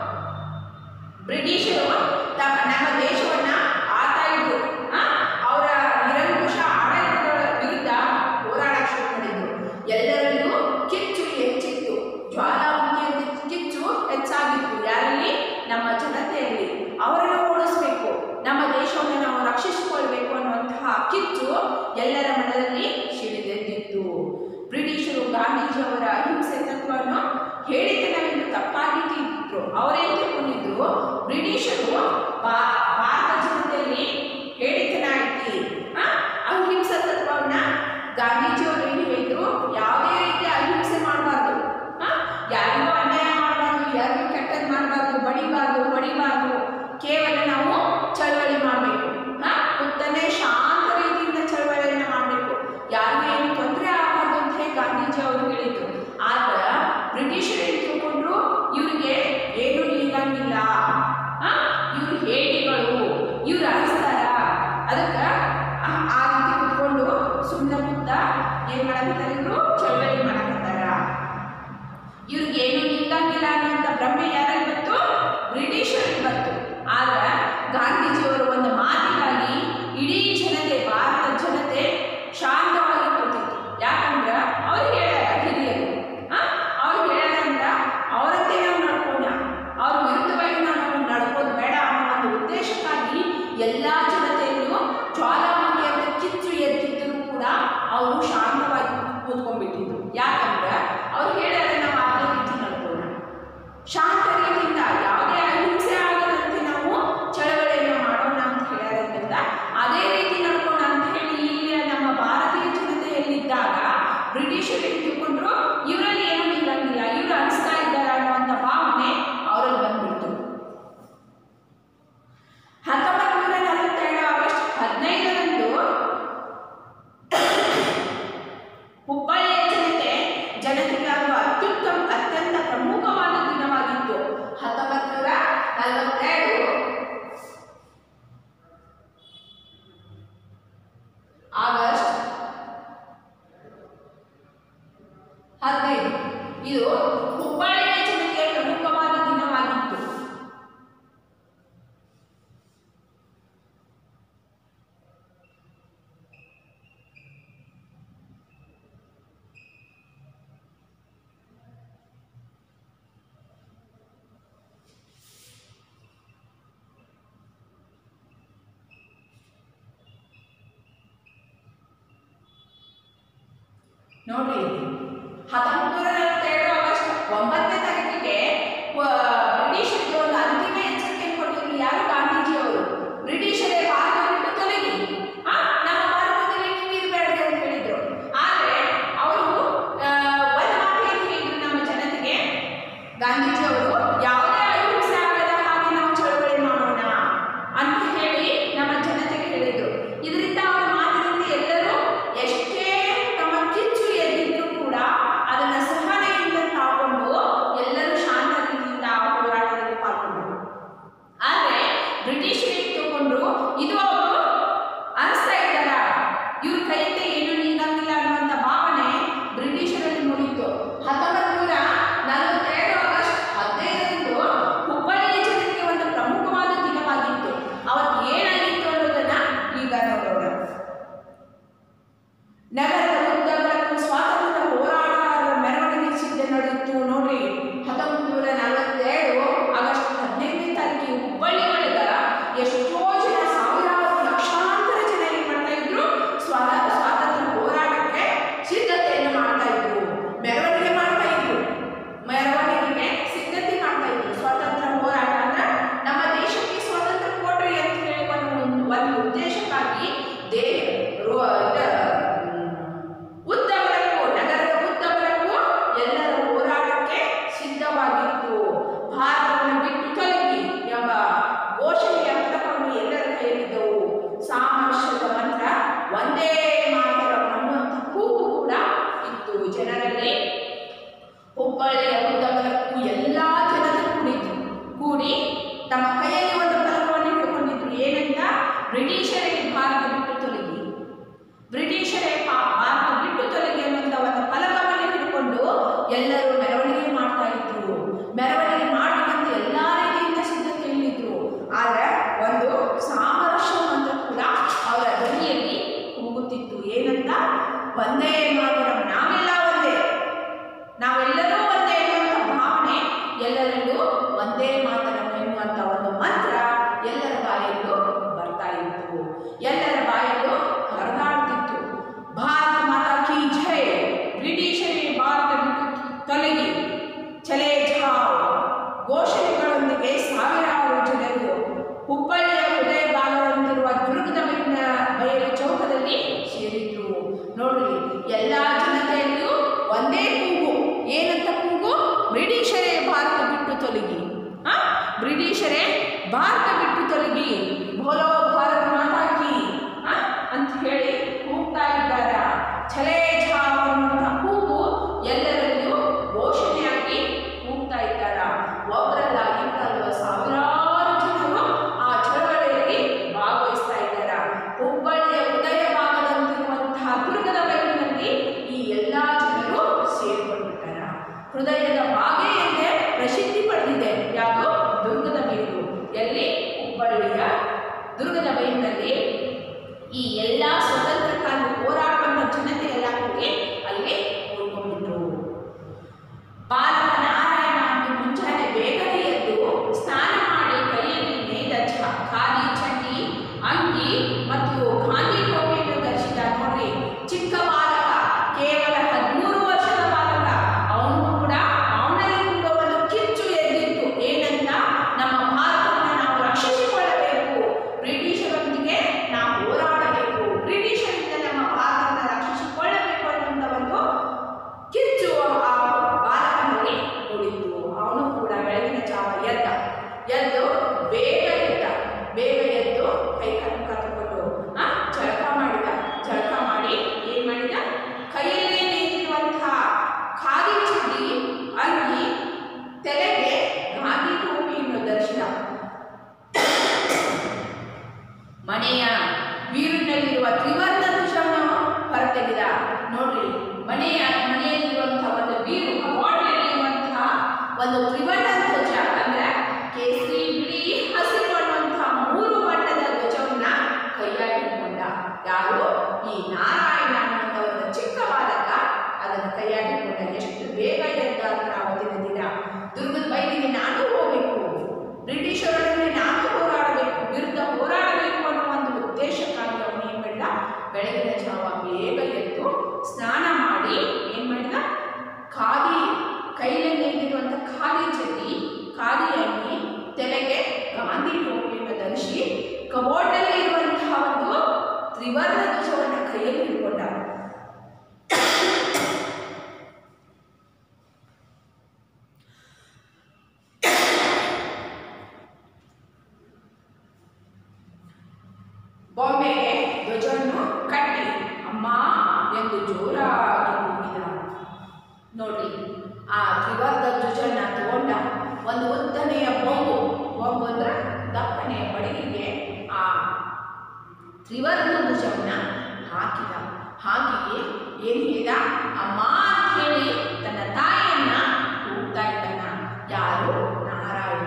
ಬ್ರಿಟಿಷರು ತಮ್ಮ ನಮ್ಮ ದೇಶವನ್ನ ಆಳ್ತಾ ಇದ್ರು ಆ, ಅವರ ನಿರಂಕುಶ ಆಡಳಿತದ ವಿರುದ್ಧ ಹೋರಾಡಕ್ಕೆ ಶುರು ಮಾಡಿದ್ರು ಎಲ್ಲರಲ್ಲೂ ಕಿಚ್ಚು ಹೆಚ್ಚಿತ್ತು ಜ್ವಾಲಾಮುಖಿಯಂತೆ ಕಿಚ್ಚು ಹೆಚ್ಚಾಗಿತ್ತು ಯಾರಲ್ಲಿ ನಮ್ಮ ಜನತೆಯಲ್ಲಿ ಅವರನ್ನು ಓಡಿಸ್ಬೇಕು ನಮ್ಮ ದೇಶವನ್ನು ನಾವು ರಕ್ಷಿಸಿಕೊಳ್ಬೇಕು ಅನ್ನುವಂತಹ ಕಿಚ್ಚು ಎಲ್ಲರ ಮನದಲ್ಲಿ ಸಿಡಿದೆದ್ದಿತ್ತು ಬ್ರಿಟಿಷರು ಗಾಂಧೀಜಿಯವರ ಅಹಿಂಸೆ ತತ್ವವನ್ನು ಹೇಳಿತನವೆಂದು ತಪ್ಪಾಗಿ ತಿಳಿದಿದ್ರು ಅವರೇನು ತಿಳ್ಕೊಂಡಿದ್ರು ಬ್ರಿಟಿಷರು ಬಾ- ಭಾರತ ಜನತೆಯಲ್ಲಿ ಹೇಳಿತನ ಐತಿ ಆ, ಅಹಿಂಸಾ ತತ್ವವನ್ನ ಗಾಂಧೀಜಿಯವರು ಏನು ಹೇಳಿದ್ರು ಯಾವುದೇ ರೀತಿಯ ಅಹಿಂಸೆ ಮಾಡಬಾರ್ದು ಯಾರಿಗೂ ಅನ್ಯಾಯ ಮಾಡಬಾರ್ದು ಯಾರಿಗೂ ಕೆಟ್ಟದ್ದು ಮಾಡಬಾರ್ದು ಬಡಿಬಾರ್ದು ಹೊಡಿಬಾರ್ದು ಕೇವಲ ನಾವು ಚಳವಳಿ ಮಾಡಬೇಕು ಉತ್ತನೇ ಶಾಂತ ರೀತಿಯಿಂದ ಚಳವಳಿಯನ್ನ ಮಾಡಬೇಕು ಯಾರಿಗೂ ಏನು ತೊಂದರೆ ಆಗಬಾರ್ದು ಅಂತ ಹೇಳಿ ಗಾಂಧೀಜಿ ಅವರು ಹೇಳಿದ್ರು ಆದ್ರೆ ಬ್ರಿಟಿಷರು ಏನು ತಿಳ್ಕೊಂಡ್ರು ಇವರಿಗೆ ಏನು ಇಲ್ಲಂಗಿಲ್ಲ ಇವ್ರು ಹೇಳಿಗಳು ಇವ್ರು ಅಳಿಸ್ತಾರ ಅದಕ್ಕೆ ಆ ರೀತಿ ಕುತ್ಕೊಂಡು ಸುಮ್ಮನೆ ಮುದ್ದ ಏನ್ ಮಾಡಕತ್ತಾರ ಇವರು ಚಳವಳಿ ಮಾಡಕತ್ತಾರ ಇವ್ರಿಗೆ ಏನು ನಿಲ್ಲಂಗಿಲ್ಲ ಅನ್ನೋಂಥ ಭ್ರಮೆ ಯಾರಲ್ಲಿ ಬಂತು ಬ್ರಿಟಿಷರಿಗೆ ಬಂತು ಆದ್ರೆ ಗಾಂಧೀಜಿಯವರು ಒಂದು ಮಾತಿಗಾಗಿ ಇಡೀ ಜನತೆ ಭಾರತ ಜನತೆ ಶಾಂತವಾಗಿ ಕೂತಿತ್ತು ಯಾಕಂದ್ರೆ ಅವ್ರು ಹೇಳ್ಯಾರ ಹಿರಿಯರು ಆ? ಅವ್ರು ಹೇಳ್ಯಾರಂದ್ರ ಅವರಂತೆ ನಾವು ನಡ್ಕೋಣ ಅವ್ರ ವಿರುದ್ಧವಾಗಿ ನಾವು ನಡ್ಕೋದು ಬೇಡ ಅನ್ನೋ ಒಂದು ಉದ್ದೇಶಕ್ಕಾಗಿ ಎಲ್ಲ ಜನತೆಯಲ್ಲೂ ಆಗಸ್ಟ್ ಹದಿನೈದು ಇದು ಹುಬ್ಬಳ್ಳಿಯ ಜನತೆಯ ಪ್ರಮುಖವಾದ ದಿನವಾಗಿತ್ತು ನೋಡ್ರಿ ಹತ್ತೊಂಬತ್ತು ನೂರ ನಲವತ್ತೆರಡು ಆಗಸ್ಟ್ ಒಂಬತ್ತನೇ ತಾರೀಕಿಗೆ ವ- ಬ್ರಿಟಿಷರಿಗೆ ಒಂದು ಅಂತಿಮ ಎಚ್ಚರಿಕೆಯನ್ನು ಕೊಟ್ಟಿದ್ರು ಯಾರು ಗಾಂಧೀಜಿಯವರು ಬ್ರಿಟಿಷರೇ ಭಾರತ ಬಿಟ್ಟು ತೊಲಗಿ ಆ, ನಮ್ಮ ಭಾರತದಲ್ಲಿ ನೀವು ಇರಬೇಡ್ರಿ ಅಂತ ಹೇಳಿದ್ರು ಆದ್ರೆ ಅವರು ಒಂದು ಮಾತು ಏನು ಹೇಳಿದ್ರು ನಮ್ಮ ಜನತೆಗೆ ಗಾಂಧೀಜಿಯವರು ಯಾವುದೇ ಅಹಿಂಸೆ ಆಗದ ಹಾಗೆ ನಾವು ಚಳವಳಿ ಮಾಡೋಣ ಅಂತ ಹೇಳಿ ನಮ್ಮ ಜನತೆಗೆ ಹೇಳಿದ್ರು ಇದರಿಂದ ಅವರ ಮಾತಿನಿಂದ ಎಲ್ಲರೂ ಎಷ್ಟೇ ತಮ್ಮ ಕಿಚ್ಚು ಎದ್ದಿದ್ರು ಕೂಡ ಅದನ್ನ ಸಹನೆಯಿಂದ ತಾಕೊಂಡು ಎಲ್ಲರೂ ಶಾಂತ ರೀತಿಯಿಂದ ಆ ಹೋರಾಟದಲ್ಲಿ ಪಾಲ್ಗೊಂಡರು ಆದ್ರೆ ಬ್ರಿಟಿಷರಿಗೆ ತಗೊಂಡ್ರು ಇದು ಅವರು ಅನಿಸ್ತಾ ಇದ್ದಾರ ಇವ್ರ ಕೈಯಿಂದ ಏನು ನೀಡಂಗಿಲ್ಲ ಅನ್ನುವಂಥ ಭಾವನೆ ಬ್ರಿಟಿಷರಲ್ಲಿ ಮೂಡಿತ್ತು ಹತ್ತೊಂಬತ್ತು ನೂರ ನಲವತ್ತೆರಡು ಆಗಸ್ಟ್ ಹದಿನೈದರಂದು ಹುಬ್ಬಳ್ಳಿಯ ಜನತೆಗೆ ಒಂದು ಪ್ರಮುಖವಾದ ದಿನವಾಗಿತ್ತು ಅವತ್ತು ಏನಾಗಿತ್ತು ಅನ್ನೋದನ್ನ ಈಗ ನೋಡೋಣ ನಗರದ ಉದ್ದಗಲಕ್ಕೂ ಸ್ವಾತಂತ್ರ್ಯ ಹೋರಾಟಗಾರರ ಮೆರವಣಿಗೆ ಸಿದ್ಧ ನಡೆಯಿತು ನೋಡ್ರಿ ಹತ್ತೊಂಬತ್ತು ನೂರ ನಲವತ್ತೆರಡು ಆಗಸ್ಟ್ ಹದಿನೈದನೇ ತಾರೀಕಿಗೆ ಹುಬ್ಬಳ್ಳಿ ಒಳಗ ಎಷ್ಟೋ ಜನ ಸಾವಿರಾರು ಲಕ್ಷಾಂತರ ಜನ ಏನ್ ಮಾಡ್ತಾ ಇದ್ರು ಸ್ವಾ ಸ್ವಾತಂತ್ರ್ಯ ಹೋರಾಟಕ್ಕೆ ಸಿದ್ಧತೆಯನ್ನು ಮಾಡ್ತಾ ಇದ್ರು ಮೆರವಣಿಗೆ ಮಾಡ್ತಾ ಇದ್ರು ಮೆರವಣಿಗೆಗೆ ಸಿದ್ಧತೆ ಮಾಡ್ತಾ ಇದ್ರು ಸ್ವಾತಂತ್ರ್ಯ ಹೋರಾಟ ಅಂದ್ರೆ ನಮ್ಮ ದೇಶಕ್ಕೆ ಸ್ವಾತಂತ್ರ್ಯ ಕೊಡ್ರಿ ಅಂತ ಹೇಳಿ ಒಂದು ಒಂದು ಉದ್ದೇಶಕ್ಕಾಗಿ ದೇ ರೋ- ಇದ, ಉದ್ದಗಲಕ್ಕೂ ನಗರದ ಉದ್ದಗಲಕ್ಕೂ ಎಲ್ಲರ ಹೋರಾಟಕ್ಕೆ ಸಿದ್ಧವಾಗಿತ್ತು ಭಾರತವನ್ನು ಬಿಟ್ಟು ತೊಲಗಿ ಎಂಬ ಘೋಷಣೆಯ ಫಲಕವನ್ನು ಎಲ್ಲರ ಕೈಯಲ್ಲಿದ್ದವು ಸಾಮರಸ್ಯದ ಮಂತ್ರ ಒಂದೇ ಮಾತರ ಅನ್ನುವಂಥ ಕೂಗು ಕೂಡ ಇತ್ತು ಜನರಲ್ಲಿ ಹುಬ್ಬಳ್ಳಿಯ ಉದ್ದಗಲಕ್ಕೂ ಎಲ್ಲಾ ಜನರು ಕೂಡಿದ್ರು ಕೂಡಿ ತಮ್ಮ ಕೈಯಲ್ಲಿ ಒಂದು ಫಲಕವನ್ನು ಹಿಡ್ಕೊಂಡಿದ್ರು ಏನಂತ ಬ್ರಿಟಿಷರೇ ಭಾರತ ಬಿಟ್ಟು ತೊಲಗಿ ಬ್ರಿಟಿಷರೇ ಪಾ- ಭಾರತ ಬಿಟ್ಟು ತೊಲಗಿ ಅನ್ನುವಂಥ ಒಂದು ಫಲಕವನ್ನು ಹಿಡ್ಕೊಂಡು ಎಲ್ಲರೂ ಮೆರವಣಿಗೆ ಮಾಡ್ತಾ ಇದ್ರು ಮೆರವಣಿಗೆ ಮಾಡಬೇಕಂತ ಎಲ್ಲಾ ರೀತಿಯಿಂದ ಸಿದ್ಧತೆಯಲ್ಲಿದ್ರು ಆದ್ರೆ ಒಂದು ಸಾಮರಸ್ಯ ಮಂತ್ರ ಕೂಡ ಅವರ ಧ್ವನಿಯಲ್ಲಿ ಕೂಗುತ್ತಿತ್ತು ಏನಂತ ಒಂದೇ ಮಾತರಂ ನಾವೆಲ್ಲ ಒಂದೇ ನಾವೆಲ್ಲರೂ ಒಂದೇ ಎನ್ನುವಂಥ ಭಾವನೆ ಎಲ್ಲರಲ್ಲೂ ಒಂದೇ ಮಾತರಂ ಎನ್ನುವಂಥ ಒಂದು ಮಂತ್ರ ಎಲ್ಲರ ಬಾಯಲ್ಲೂ ಬರ್ತಾ ಇತ್ತು ಎಲ್ಲರ ಬಾಯಲ್ಲೂ ಹರಿದಾಡ್ತಿತ್ತು ಭಾರತ ಮಾತಾ ಕಿ ಜೈ ಬ್ರಿಟಿಷರೇ ಭಾರತ ಬಿಟ್ಟು ತೊಲಗಿ ಚಲೇ ಜಾವ್ ಘೋಷಣೆಗಳೊಂದಿಗೆ ಸಾವಿರಾರು ಜನರು ಹುಬ್ಬಳ್ಳಿಯ ಹೃದಯ ಭಾಗದಲ್ಲಿರುವ ದುರ್ಗದ ಬೈಲಿನ ಬಯಲು ಚೌಕದಲ್ಲಿ ಸೇರಿದ್ರು ನೋಡ್ರಿ ಎಲ್ಲಾ ಜನತೆಯಲ್ಲಿಯೂ ಒಂದೇ ಕೂಗು ಏನಂತ ಕೂಗು ಬ್ರಿಟಿಷರೇ ಭಾರತ ಬಿಟ್ಟು ತೊಲಗಿ ಆ ಬ್ರಿಟಿಷರೇ ಭಾರತ ಬಿಟ್ಟು ತೊಲಗಿ ಬೋಲೋ ಭಾರತ ಮಾತಾ ಕಿ ಆ? ಅಂತ ಹೇಳಿ ಕೂಗ್ತಾ ಇದ್ದಾರ ಛಲೇ ಛಾವ್ ಅನ್ನುವಂಥ ಕೂಗು ಎಲ್ಲರಲ್ಲೂ ಘೋಷಣೆಯಾಗಿ ಕೂಗ್ತಾ ಇದ್ದಾರ ಒಬ್ಬರಲ್ಲ ಇಬ್ಬರಲ್ಲ ಸಾವಿರಾರು ಜನರು ಆ ಚಳವಳಿಯಲ್ಲಿ ಭಾಗವಹಿಸ್ತಾ ಇದ್ದಾರ ಹುಬ್ಬಳ್ಳಿಯ ಹೃದಯ ಭಾಗದಂತಿರುವಂತಹ ದುರ್ಗದ ಬೈಲಿನಲ್ಲಿ ಈ ಎಲ್ಲಾ ಜನರು ಸೇರಿಕೊಂಡಿದ್ದಾರೆ ಹೃದಯದ ಬಾಗೆ ಎಂದೇ ಪ್ರಸಿದ್ಧಿ ಪಡೆದಿದೆ ಯಾವುದು ದುರ್ಗದ ಬೈಲು ಎಲ್ಲಿ ಹುಬ್ಬಳ್ಳಿಯ ದುರ್ಗದ ಬೈಲಿನಲ್ಲಿ ಈ ಎಲ್ಲ ಸ್ವತಂತ್ರಕ್ಕಾಗಿ ಹೋರಾಡುವಂತ ಜನತೆ ಎಲ್ಲ ಹೋಗಿ ಅಲ್ಲಿ ಉಳ್ಕೊಂಡಿದ್ರು ಬಾಲಕ ನಾರಾಯಣ ಅಂದು ಮುಂಜಾನೆ ಬೇಗನೆ ಎದ್ದು ಸ್ನಾನ ಮಾಡಿ ಕೈಯಲ್ಲಿ ನೇಯ್ದ ಚ- ಖಾದಿ ಚಡ್ಡಿ ಅಂಗಿ ಮತ್ತು ಗಾಂಧಿ ಟೋಪಿಯನ್ನು ಧರಿಸಿದ ನೋಡ್ರಿ ಚಿಕ್ಕ ಬಾಲಕ ಕೇವಲ ಹದಿಮೂರು ವರ್ಷದ ಬಾಲಕ ಅವನು ಕೂಡ ಅವನಲ್ಲಿ ಕೂಡ ಒಂದು ಕಿಚ್ಚು ಎದ್ದಿತ್ತು ಏನಂತ ನಮ್ಮ ಭಾರತವನ್ನು ನಾವು ರಕ್ಷಿಸಿಕೊಳ್ಳಬೇಕು ಬ್ರಿಟಿಷರೊಂದಿಗೆ ನಾವು ಹೋರಾಡಬೇಕು ಬ್ರಿಟಿಷರಿಂದ ನಮ್ಮ ಭಾರತವನ್ನು ರಕ್ಷಿಸಿಕೊಳ್ಳಬೇಕು ಅನ್ನುವಂಥ ಒಂದು ಕಿಚ್ಚು ಆ ಬಾಲಕನಲ್ಲಿ ಮೂಡಿತ್ತು ಅವನು ಕೂಡ ಬೆಳಗಿನ ಜಾವ ಎದ್ದ ಎದ್ದು ಬೇಗ ಎದ್ದ ಬೇಗ ಎದ್ದು ಕೈ ಕಾಲು ಕತ್ತಕೊಂಡು ಆ ಜಳಕ ಮಾಡಿದ ಜಳಕ ಮಾಡಿ ಏನ್ ಮಾಡಿದ ಕೈಯಲ್ಲಿ ನೇಯ್ದಿರುವಂತಹ ಖಾದಿ ಚಡ್ಡಿ ಅಂಗಿ ತಲೆಗೆ ಗಾಂಧಿ ಟೋಪಿಯನ್ನು ಧರಿಸಿದ ಮನೆಯ ಬೀರಿನಲ್ಲಿರುವ ತ್ರಿವರ್ಣ ಧ್ವಜವನ್ನು ಬಂದಿದ ನೋಡ್ರಿ ಮನೆಯ ಮನೆಯಲ್ಲಿರುವಂತಹ ಒಂದು ಬೀರು ಕಬೋರ್ಡ್ನಲ್ಲಿರುವಂತಹ ಒಂದು ತ್ರಿವರ್ಣ ಧ್ವಜ ಅಂದ್ರೆ ಕೇಸರಿ ಬಿಳಿ ಹಸಿರು ಅನ್ನುವಂತಹ ಮೂರು ಬಣ್ಣದ ಧ್ವಜವನ್ನ ಕೈಯಾಗಿ ಹಿಡ್ಕೊಂಡ ಯಾರು ಈ ನಾರಾಯಣ ಅನ್ನುವಂಥ ಒಂದು ಚಿಕ್ಕ ಬಾಲಕ ಅದನ್ನು ಕೈಯಾಗಿ ಹಿಡ್ಕೊಂಡ ಎಷ್ಟು ಬೇಗ ಎದ್ದ ಅಂದ್ರೆ ಅವತ್ತಿನ ದಿನ ದುರ್ಗದ ಬೈಲಿಗೆ ನಾನು ಹೋಗಬೇಕು ಬ್ರಿಟಿಷರೊಡನೆ ನಾನು ಹೋರಾಡಬೇಕು ವಿರುದ್ಧ ಹೋರಾಡಬೇಕು ಅನ್ನೋ ಒಂದು ಉದ್ದೇಶಕ್ಕಾಗಿ ಅವನು ಏನ್ ಮಾಡಿದ ಬೆಳಗಿನ ಜಾವ ಬೇಗ ಎದ್ದು ಸ್ನಾನ ಮಾಡಿ ಏನ್ ಮಾಡಿದ ಖಾದಿ ಕೈಯಲ್ಲಿ ನೇಯ್ದಿರುವಂಥ ಖಾದಿ ಚಟಿ ಖಾದಿ ಅಂಗಿ ತಲೆಗೆ ಗಾಂಧಿ ಟೋಪಿಯನ್ನು ಧರಿಸಿ ಕಬೋರ್ಡ್ನಲ್ಲಿ ಇರುವಂತಹ ಒಂದು ತ್ರಿವರ್ಣ ಧ್ವಜವನ್ನು ಕೈಯಲ್ಲಿ ಹಿಡ್ಕೊಂಡ ಬಾಂಬೆಗೆ ಧ್ವಜವನ್ನು ಕಟ್ಟಿ ಅಮ್ಮ ಎಂದು ಜೋರಾಗಿ ಕೂಗಿದ ನೋಡಿ ಆ ತ್ರಿವರ್ಗ ಧ್ವಜನ ತಗೊಂಡ ಒಂದು ಉದ್ದನೆಯ ಬೊಂಬು ಬೊಂಬು ಅಂದ್ರೆ ದಪ್ಪನೆಯ ಬಡಿಗೆಗೆ ಆ ತ್ರಿವರ್ಣ ಧ್ವಜವನ್ನ ಹಾಕಿದ ಹಾಕಿ ಏನ್ ಹೇಳಿದ ಅಮ್ಮ ಅಂತ ಹೇಳಿ ತನ್ನ ತಾಯಿಯನ್ನ ಕೂಗ್ತಾ ಇದ್ದಾನ ಯಾರು ನಾರಾಯಣ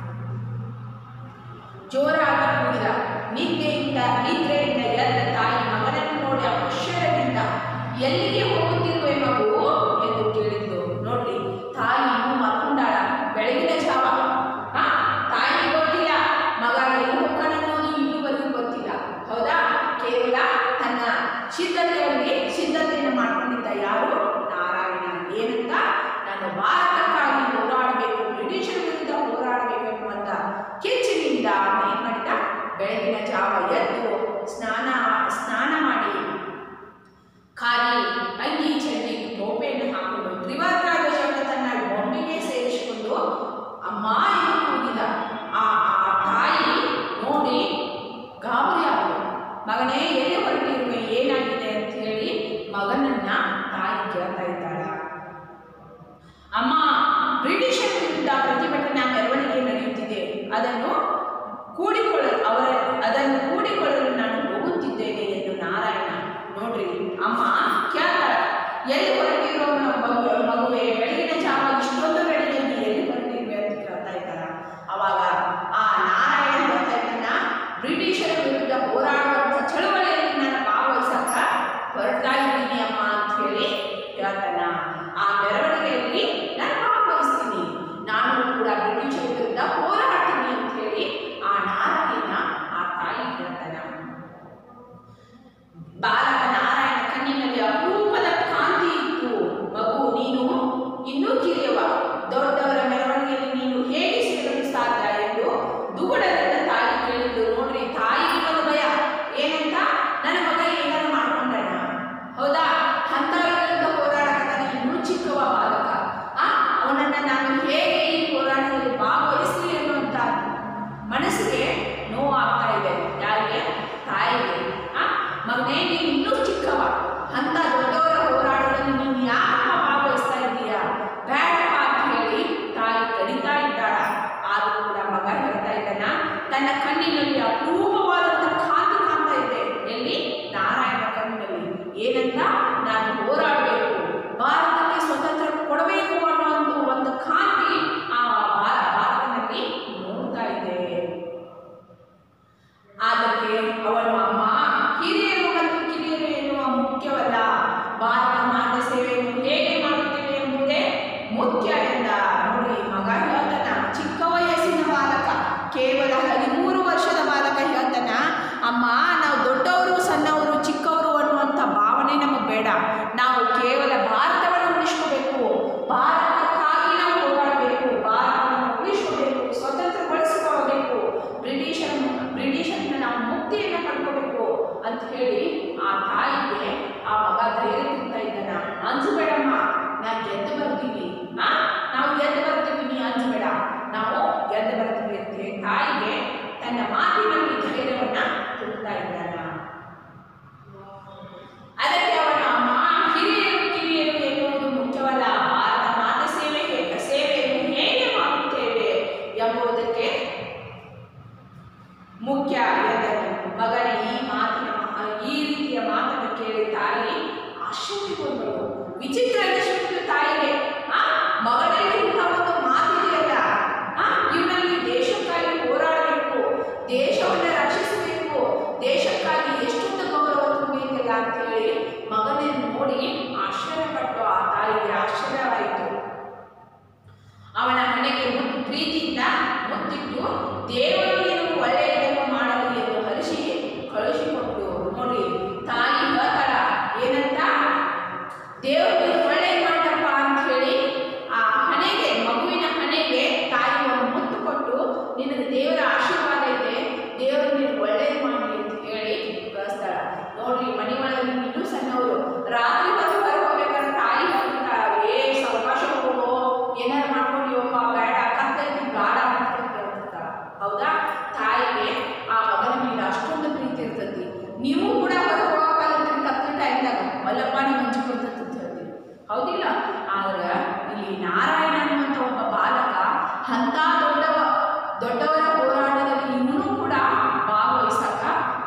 ಜೋರಾಗಿ ಕೂಗಿದ ನಿದ್ದೆಯಿಂದ ನಿದ್ರೆಯಿಂದ ಎದ್ದ ತಾಯಿ ಮಗನನ್ನು ನೋಡಿ ಅಕ್ಷರದಿಂದ ಎಲ್ಲಿಗೆ ಹೋಗುತ್ತಿರುವೆ ಮಗು ಎಂದು ಕೇಳಿದ್ದು ನೋಡ್ರಿ ತಾಯಿ ಇನ್ನೂ ಮಲ್ಕೊಂಡಾಳ ಬೆಳಗಿನ ಜಾವ ಆ ತಾಯಿ ಗೊತ್ತಿಲ್ಲ ಮಗ ಎಲ್ಲಿ ಹೋಗ್ತಾನನ್ನೋದು ಇನ್ನೂವರೆಗೂ ಗೊತ್ತಿಲ್ಲ ಹೌದಾ ಕೇವಲ ತನ್ನ ಸಿದ್ಧತೆಯಲ್ಲಿ ಸಿದ್ಧತೆಯನ್ನು ಮಾಡ್ಕೊಂಡಿದ್ದ ಯಾರು ನಾರಾಯಣ ಏನಂತ ನಾನು ಭಾರತಕ್ಕಾಗಿ ಹೋರಾಡಬೇಕು ಬ್ರಿಟಿಷರ ವಿರುದ್ಧ ಹೋರಾಡಬೇಕು ಎನ್ನುವಂತ ಕೆಚ್ಚಿನಿಂದ ಅವನು ಏನ್ ಮಾಡಿದ ಬೆಳಗಿನ ಜಾವ ಎದ್ದು ಸ್ನಾನ ಸ್ನಾನ ಮಾಡಿ ಖಾಲಿ ಅಂಗಿ ಚಡ್ಡಿ ಟೋಪೆಯನ್ನು ಹಾಕೊಂಡು ತ್ರಿವರ್ಣ ಧ್ವಜವನ್ನು ತನ್ನ ಬೊಂಬಿಗೆ ಸೇರಿಸಿಕೊಂಡು ಅಮ್ಮ ಎಂದು ಕೂಗಿದ ಆ ಆ ತಾಯಿ ನೋಡಿ ಗಾಬರಿ ಆದಳು ಮಗನೇ ಎಲ್ಲಿ ಹೊರಟಿರುವೆ ಏನಾಗಿದೆ ಅಂತ ಹೇಳಿ ಮಗನನ್ನ ತಾಯಿ ಕೇಳ್ತಾ ಇದ್ದಾಳ ಅಮ್ಮ ಬ್ರಿಟಿಷರ ವಿರುದ್ಧ ಪ್ರತಿಭಟನಾ ಮೆರವಣಿಗೆ ನಡೆಯುತ್ತಿದೆ ಅದನ್ನು ಕೂಡಿಕೊಳ್ಳಲು ಅವರ ಅದನ್ನು ಕೂಡಿಕೊಳ್ಳಲು ನಾನು ಹೋಗುತ್ತಿದ್ದೇನೆ ಎಂದು ನಾರಾಯಣ ನೋಡ್ರಿ ಅಮ್ಮ ಕೇಳ್ತಾಳ ಎಲ್ಲಿ ಹೊರಟಿರೋ ಮಗು ಮಗುವೆ ಬೆಳಗಿನ ಜಾವ ಇಷ್ಟೊಂದು ಬೆಳಗ್ಗೆ ಎಲ್ಲಿ ಹೊರಟಿರುವೆ ಅಂತ ಕೇಳ್ತಾ ಇದ್ದಾರ ಅವಾಗ ಆ ನಾರಾಯಣ ಹೇಳ್ತಾ ಇದ್ದಾನ ಬ್ರಿಟಿಷರ ವಿರುದ್ಧ ಹೋರಾಡುವಂಥ ಚಳುವಳಿಯಲ್ಲಿ ನಾನು ಭಾಗವಹಿಸಕ್ಕ ಹೊರಡ್ತಾ ಇದ್ದೀನಿ ಅಮ್ಮ ಅಂತ ಹೇಳಿ ಹೇಳ್ತಾನ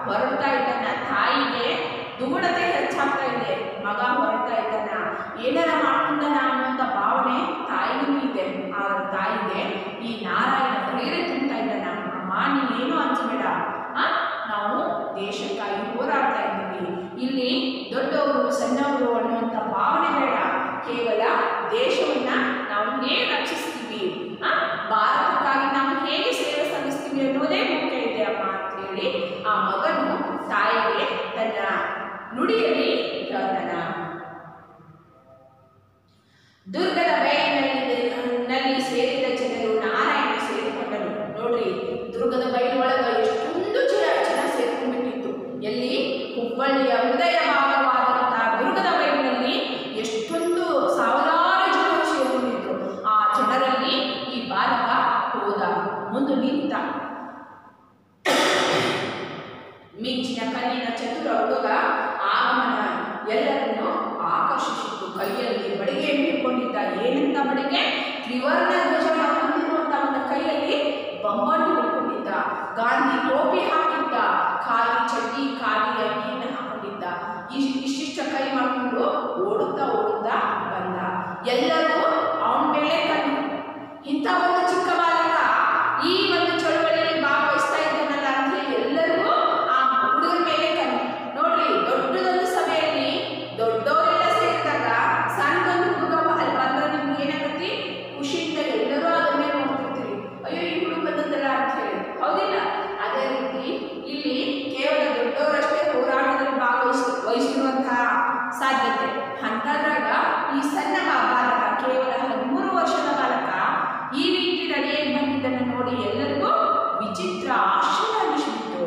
ಹೊರಡ್ತಾ ಇದ್ದಾನ ತಾಯಿಗೆ ದುಗುಡತೆ ಹೆಚ್ಚಾಗ್ತಾ ಇದೆ ಮಗ ಹೊರಡ್ತಾ ಇದ್ದಾನ ಏನಾರ ಮಾಡ್ಕೊಂಡನ ಅನ್ನುವಂಥ ಭಾವನೆ ತಾಯಿಗೂ ಇದೆ ಆದ್ರೆ ತಾಯಿಗೆ ಈ ನಾರಾಯಣ ಧೈರ್ಯ ತುಂಬ್ತಾ ಇದ್ದಾನ ಅಮ್ಮ ನೀನ್ ಏನು ಅನ್ಸಬೇಡ ಆ ನಾವು ದೇಶಕ್ಕಾಗಿ ಹೋರಾಡ್ತಾ ಇದ್ದೀವಿ ಇಲ್ಲಿ ದೊಡ್ಡವರು ಸಣ್ಣವರು ಅನ್ನುವಂಥ ಭಾವನೆ ಬೇಡ ಕೇವಲ ದೇಶವನ್ನ ನಾವು ಹೇಗೆ ರಕ್ಷಿಸ್ತೀವಿ ಆ ಭಾರತಕ್ಕಾಗಿ ನಾವು ಹೇಗೆ ಸೇವೆ ಸಲ್ಲಿಸ್ತೀವಿ ಅನ್ನೋದೇ ಮುಖ್ಯ ಇದೆ ಅಮ್ಮ ಅಂತ ಹೇಳಿ ಆ ಮಗನು ತಾಯಿಗೆ ತನ್ನ ನುಡಿಯಲ್ಲಿ ಹೇಳ್ತಾನ ದುರ್ಗದ ಬಯಲಿನಲ್ಲಿ ನಲ್ಲಿ ಸೇರಿದ ಜನರು ನಾರಾಯಣ ಸೇರಿಕೊಂಡರು ನೋಡ್ರಿ ದುರ್ಗದ ಬಯಲು ಒಳಗ ಎಷ್ಟೊಂದು ಜನ ಜನ ಸೇರ್ಕೊಂಡ್ಬಿಟ್ಟಿತ್ತು ಎಲ್ಲಿ ಹುಬ್ಬಳ್ಳಿಯ ಹೃದಯ ಭಾಗವಾದಂತಹ ದುರ್ಗದ ಬಯಲಿನಲ್ಲಿ ಎಷ್ಟೊಂದು ಸಾವಿರಾರು ಜನರು ಸೇರಿಕೊಂಡಿದ್ರು ಆ ಜನರಲ್ಲಿ ಈ ಬಾಲಕ ಹೋದ ಮುಂದೆ ನಿಂತ ಮಿಂಚಿನ ಕಣ್ಣಿನ ಚತುರ ಹುಡುಗ ಆಗಮನ ಎಲ್ಲರನ್ನು ಆಕರ್ಷಿಸಿತು ಕೈಯಲ್ಲಿ ಬಡಿಗೆ ಹಿಡ್ಕೊಂಡಿದ್ದ ಏನಂತ ಬಡಿಗೆ ತ್ರಿವರ್ಣ ಧ್ವಜ ಹೊಂದಿರುವಂತ ಒಂದು ಕೈಯಲ್ಲಿ ಬೊಂಬನ್ನು ಹಿಡ್ಕೊಂಡಿದ್ದ ಗಾಂಧಿ ಟೋಪಿ ಹಾಕಿದ್ದ ಖಾಲಿ ಚಡ್ಡಿ ಖಾಲಿ ಅಂಗಿಯನ್ನು ಹಾಕೊಂಡಿದ್ದ ಇಶ್- ಇಷ್ಟಿಷ್ಟ ಕೈ ಮಾಡಿಕೊಂಡು ಓಡುತ್ತಾ ಓಡುತ್ತಾ ಬಂದ ಎಲ್ಲರೂ ಅವನ ಮೇಲೆ ಕಣ್ಣು ಇಂಥ ಒಂದು ಚಿಕ್ಕ ಬಾಲಕ ಈ ಒಂದು ಚಳವಳಿಯಲ್ಲಿ ಭಾಗವಹಿಸ್ತಾ ಇದ್ದಾನಲ್ಲ ಅಂತ ಹೇಳಿ ಎಲ್ಲರಿಗೂ ಆ ಹುಡುಗನ ಮೇಲೆ ಕಣ್ಣು ನೋಡ್ರಿ ದೊಡ್ಡದೊಂದು ಸಭೆಯಲ್ಲಿ ದೊಡ್ಡವರೆಲ್ಲ ಸೇರಿದಾಗ ಸಣ್ಣದೊಂದು ಹುಡುಗ ಅಲ್ಲಿ ಬಂದ್ರೆ ನಿಮ್ಗೆ ಏನಾಗತ್ತಿ ಖುಷಿಯಿಂದ ಎಲ್ಲರೂ ಅದನ್ನೇ ನೋಡ್ತಿರ್ತೀರಿ ಅಯ್ಯೋ ಈ ಹುಡುಗ ಬಂದದ್ದಲ್ಲ ಅಂತ ಹೇಳಿ ಹೌದಿಲ್ಲ ಅದೇ ರೀತಿ ಇಲ್ಲಿ ಕೇವಲ ದೊಡ್ಡವರಷ್ಟೇ ಹೋರಾಟದಲ್ಲಿ ಭಾಗವಹಿಸಿ ವಹಿಸಿರುವಂತಹ ಸಾಧ್ಯತೆ ಅಂತದ್ರಾಗ ಈ ಸಣ್ಣ ಬಾ- ಬಾಲಕ ಕೇವಲ ಹದಿಮೂರು ವರ್ಷದ ಬಾಲಕ ಈ ರೀತಿ ರೆಡಿಯಾಗಿ ಬಂದಿದ್ದನ್ನು ನೋಡಿ ಎಲ್ಲರಿಗೂ ವಿಚಿತ್ರ ಆಶ್ಚರ್ಯ ಅನಿಸಿಬಿಟ್ಟು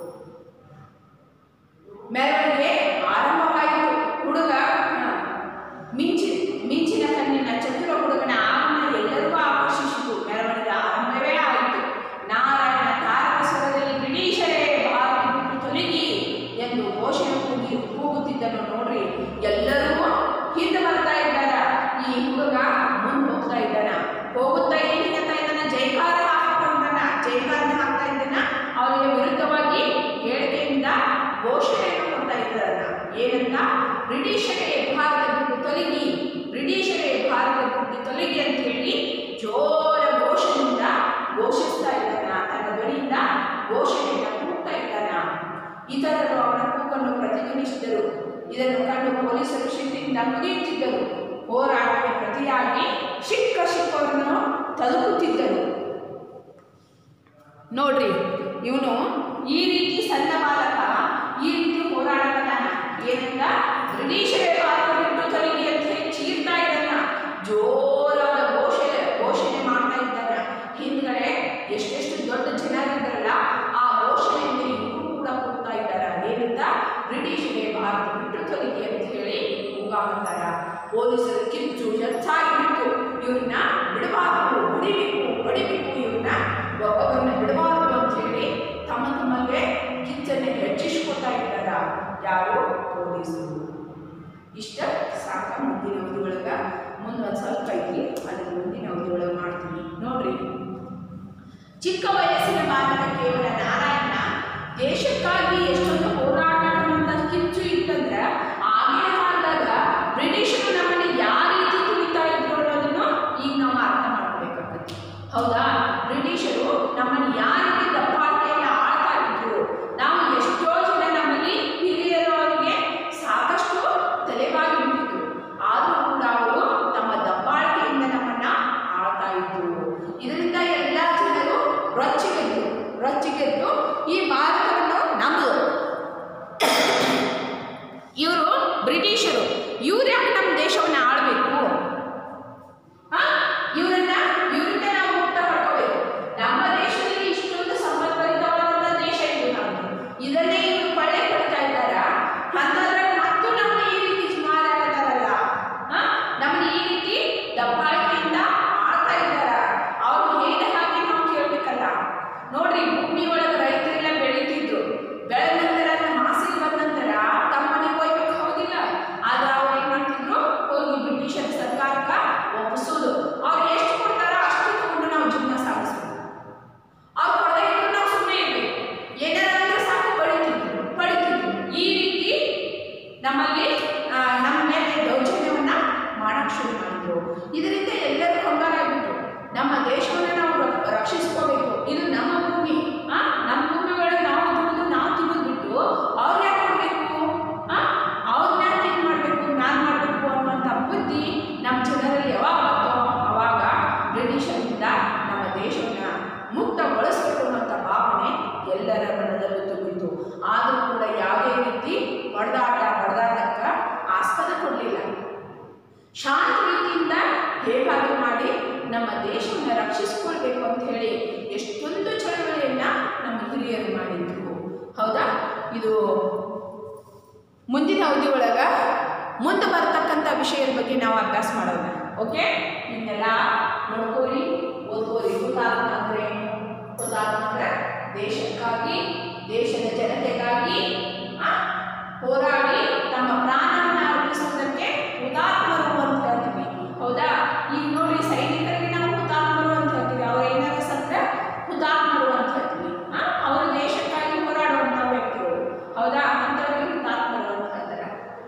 ಮೆರವಣಿಗೆ ಆರಂಭವಾಯಿತು ಹುಡುಗ ಹ, ಮಿಂಚಿ ಮಿಂಚಿನ ಕಣ್ಣಿನ ಚತುರ ಹುಡುಗನ ಆಗಮನ ಎಲ್ಲರಿಗೂ ಆಕರ್ಷಿಸಿತು ಮೆರವಣಿಗೆ ಆರಂಭವೇ ಆಯಿತು ನಾರಾಯಣ ತಾರಕ ಸ್ವರದಲ್ಲಿ ಬ್ರಿಟಿಷರೇ ಭಾರತ ಬಿಟ್ಟು ತೊಲಗಿ ಎಂದು ಘೋಷಣೆ ಕೂಗಿ ಕೂಗುತ್ತಿದ್ದನು ನೋಡ್ರಿ ಎಲ್ಲರೂ ಹಿಂದೆ ಬರ್ತಾ ಇದ್ದಾರ ಈ ಹುಡುಗ ಮುಂದೆ ಹೋಗ್ತಾ ಇದ್ದಾನ ಹೋಗುತ್ತಾ ಏನ್ ಹೇಳ್ತಾ ಇದ್ದಾನ ಜೈಕಾರ ಹಾಕ್ತಾನ ಜೈಕಾರನ ಹಾಕ್ತಾ ಇದ್ದಾನ ಅವರಿಗೆ ವಿರುದ್ಧವಾಗಿ ಹೇಳಿಕೆಯಿಂದ ಘೋಷಣೆಯನ್ನು ಕೊಡ್ತಾ ಇದ್ದಾನ ಏನಂತ ಬ್ರಿಟಿಷರೇ ಭಾರತ ಬಿಟ್ಟು ತೊಲಗಿ ಬ್ರಿಟಿಷರೇ ಭಾರತ ಬಿಟ್ಟು ತೊಲಗಿ ಅಂತ ಹೇಳಿ ಜೋರ ಘೋಷಣೆಯಿಂದ ಘೋಷಿಸ್ತಾ ಇದ್ದಾನ ತನ್ನ ಧ್ವನಿಯಿಂದ ಘೋಷಣೆಯನ್ನು ಕೂಗ್ತಾ ಇದ್ದಾನ ಇತರರು ಅವನ ಕೂಗನ್ನು ಪ್ರತಿಧ್ವನಿಸಿದರು ಇದನ್ನು ಕಂಡು ಪೊಲೀಸರು ಶಿಟ್ಟಿನಿಂದ ಮುಗಿಯುತ್ತಿದ್ದರು ಹೋರಾಟಕ್ಕೆ ಪ್ರತಿಯಾಗಿ ಸಿಕ್ಕ ಸಿಕ್ಕವರನ್ನು ತಲುಪುತ್ತಿದ್ದರು ನೋಡ್ರಿ ಇವನು ಈ ರೀತಿ ಸಣ್ಣ ಬಾಲಕ ಈ ರೀತಿ ಹೋರಾಡಕತ್ತಾನ ಏನಂತ ಬ್ರಿಟಿಷರೇ ಭಾರತ ಬಿಟ್ಟು ತೊಲಗಿ ಅಂತ ಹೇಳಿ ಚೀರ್ತಾ ಇದ್ದಾನ ಜೋರಾದ ಘೋಷಣೆ ಘೋಷಣೆ ಮಾಡ್ತಾ ಇದ್ದಾನ ಹಿಂದ್ಗಡೆ ಎಷ್ಟೆಷ್ಟು ದೊಡ್ಡ ಜನರಿದ್ರಲ್ಲ ಆ ಘೋಷಣೆಯಿಂದ ಇವರು ಕೂಡ ಕೂಗ್ತಾ ಇದ್ದಾರ ಏನಂತ ಬ್ರಿಟಿಷರೇ ಭಾರತ ಬಿಟ್ಟು ತೊಲಗಿ ಅಂತ ಹೇಳಿ ಕೂಗಾಡ್ತಾರ ಪೊಲೀಸರ ಕಿಚ್ಚು ಹೆಚ್ಚಾಗಿ ಬಿಟ್ಟು ಇವ್ರನ್ನ ಬಿಡಬಾರದು ಹೊಡಿಬೇಕು ಹೊಡಿಬೇಕು ಇವ್ರನ್ನ ಒಬ್ಬೊಬ್ಬರನ್ನ ಬಿಡಬಾರದು ಅಂತ ಹೇಳಿ ತಮ್ಮ ತಮ್ಮಲ್ಲೇ ಕಿಚ್ಚನ್ನು ಹೆಚ್ಚಿಸ್ಕೊತಾ ಇದ್ದಾರ ಯಾರು ಪೊಲೀಸರು ಇಷ್ಟ ಸಾಕ ಮುಂದಿನ ಅವಧಿಯೊಳಗ ಮುಂದೆ ಒಂದು ಸ್ವಲ್ಪ ಐತಿ ಅದನ್ನ ಮುಂದಿನ ಅವಧಿಯೊಳಗೆ ಮಾಡ್ತೀನಿ ನೋಡ್ರಿ ಚಿಕ್ಕ ವಯಸ್ಸಿನ ಬಾಲಕ ಕೇವಲ ನಾರಾಯಣ ದೇಶಕ್ಕಾಗಿ ಎಷ್ಟೊಂದು ಹೋರಾಟಗಳಂತ ಕಿಚ್ಚು ಇತ್ತಂದ್ರೆ ಆಗಿನ ಕಾಲದಾಗ ಬ್ರಿಟಿಷರು ನಮ್ಮನ್ನ ಯಾವ ರೀತಿ ತುಳಿತಾ ಇದ್ರು ಅನ್ನೋದನ್ನು ಈಗ ನಾವು ಅರ್ಥ ಮಾಡ್ಕೋಬೇಕಾಗತ್ತೆ ಹೌದಾ ಬ್ರಿಟಿಷರು ನಮ್ಮನ್ನು ಯಾವ ರೀತಿ ದಬ್ಬಾಳಿಕೆಯಲ್ಲಿ ಆಳ್ತಾ ಇದ್ರು ನಾವು ಎಷ್ಟೋ ಜನ ನಮ್ಮಲ್ಲಿ ಹಿರಿಯರು ಅವರಿಗೆ ಸಾಕಷ್ಟು ತಲೆಬಾಗಿ ಬಿಟ್ಟಿದ್ರು ಆದರೂ ಕೂಡ ಅವರು ತಮ್ಮ ದಬ್ಬಾಳಿಕೆಯಿಂದ ನಮ್ಮನ್ನ ಆಳ್ತಾ ಇದ್ರು ಇದರಿಂದ ಎಲ್ಲ ಜನರು ರೊಚ್ಚಿಗೆದ್ದು ರೊಚ್ಚಿಗೆದ್ದು ಈ ಭಾರತವನ್ನು ನಮ್ಮದು ನಮ್ಮಲ್ಲಿ ಆ, ನಮ್ಮ ಮೇಲೆ ದೌರ್ಜನ್ಯವನ್ನ ಮಾಡಕ್ ಶುರು ಮಾಡಿದ್ರು ಇದರಿಂದ ಎಲ್ಲರೂ ಕಂಗಾಲಾಗ್ಬಿಟ್ರು ನಮ್ಮ ದೇಶವನ್ನ ನಾವು ರ- ರಕ್ಷಿಸ್ಕೋಬೇಕು ಇದು ನಮ್ಮ ಭೂಮಿ ಆ ನಮ್ಮ ಭೂಮಿಗಳು ನಾವು ದುಡಿದು ನಾವು ತಿನ್ನೋದ್ಬಿಟ್ಟು ಅವ್ರು ಯಾಕೆ ಮಾಡಬೇಕು ಆ ಅವ್ರನ್ನ ಯಾಕೆ ಇದು ಮಾಡಬೇಕು ನಾನು ಮಾಡಬೇಕು ಅನ್ನುವಂಥ ಬುದ್ಧಿ ನಮ್ಮ ಜನರಲ್ಲಿ ಯಾವಾಗ ಬಂತೋ ಅವಾಗ ಬ್ರಿಟಿಷರಿಂದ ನಮ್ಮ ದೇಶವನ್ನ ಮುಕ್ತಗೊಳಿಸಬೇಕು ಅನ್ನೋಂಥ ಭಾವನೆ ಎಲ್ಲರ ಮನದಲ್ಲೂ ತುಂಬಿತು ಆದರೂ ಕೂಡ ಯಾವುದೇ ರೀತಿ ಹೊಡೆದಾಟ ಹೊಡೆದಾಟಕ್ಕ ಆಸ್ಪದ ಕೊಡಲಿಲ್ಲ ಶಾಂತ ರೀತಿಯಿಂದ ಹೇಗಾದರೂ ಮಾಡಿ ನಮ್ಮ ದೇಶವನ್ನು ರಕ್ಷಿಸಿಕೊಳ್ಬೇಕು ಅಂತ ಹೇಳಿ ಎಷ್ಟೊಂದು ಚಳವಳಿಯನ್ನ ನಮ್ಮ ಹಿರಿಯರು ಮಾಡಿದ್ರು ಹೌದಾ ಇದು ಮುಂದಿನ ಅವಧಿ ಒಳಗ ಮುಂದೆ ಬರ್ತಕ್ಕಂಥ ವಿಷಯದ ಬಗ್ಗೆ ನಾವು ಅಭ್ಯಾಸ ಮಾಡೋಣ ಓಕೆ ಇದನ್ನೆಲ್ಲ ನೋಡ್ಕೋರಿ ಓದ್ಕೋರಿ ಹುತಾತ್ಮ ಅಂದ್ರೆ ಏನು ಹುತಾತ್ಮ ಅಂದ್ರೆ ದೇಶಕ್ಕಾಗಿ ದೇಶದ ಜನತೆಗಾಗಿ ಆ, ಹೋರಾಡಿ ತಮ್ಮ ಪ್ರಾಣವನ್ನು ಅರ್ಪಿಸುವುದಕ್ಕೆ ಹುತಾತ್ಮರು ಅಂತ ಹೇಳ್ತೀವಿ ಹೌದಾ ಈಗ ನೋಡಿ ಸೈನಿಕರಿಗೆ ನಾವು ಹುತಾತ್ಮರು ಅಂತ ಹೇಳ್ತೀವಿ ಅವ್ರು ಏನಾರ ಸತ್ರ ಹುತಾತ್ಮರು ಅಂತ ಹೇಳ್ತೀವಿ ಆ, ಅವರು ದೇಶಕ್ಕಾಗಿ ಹೋರಾಡುವಂಥ ವ್ಯಕ್ತಿಗಳು ಹೌದಾ ಅಂಥವ್ರಿಗೆ ಹುತಾತ್ಮರು ಅಂತ ಹೇಳ್ತಾರೆ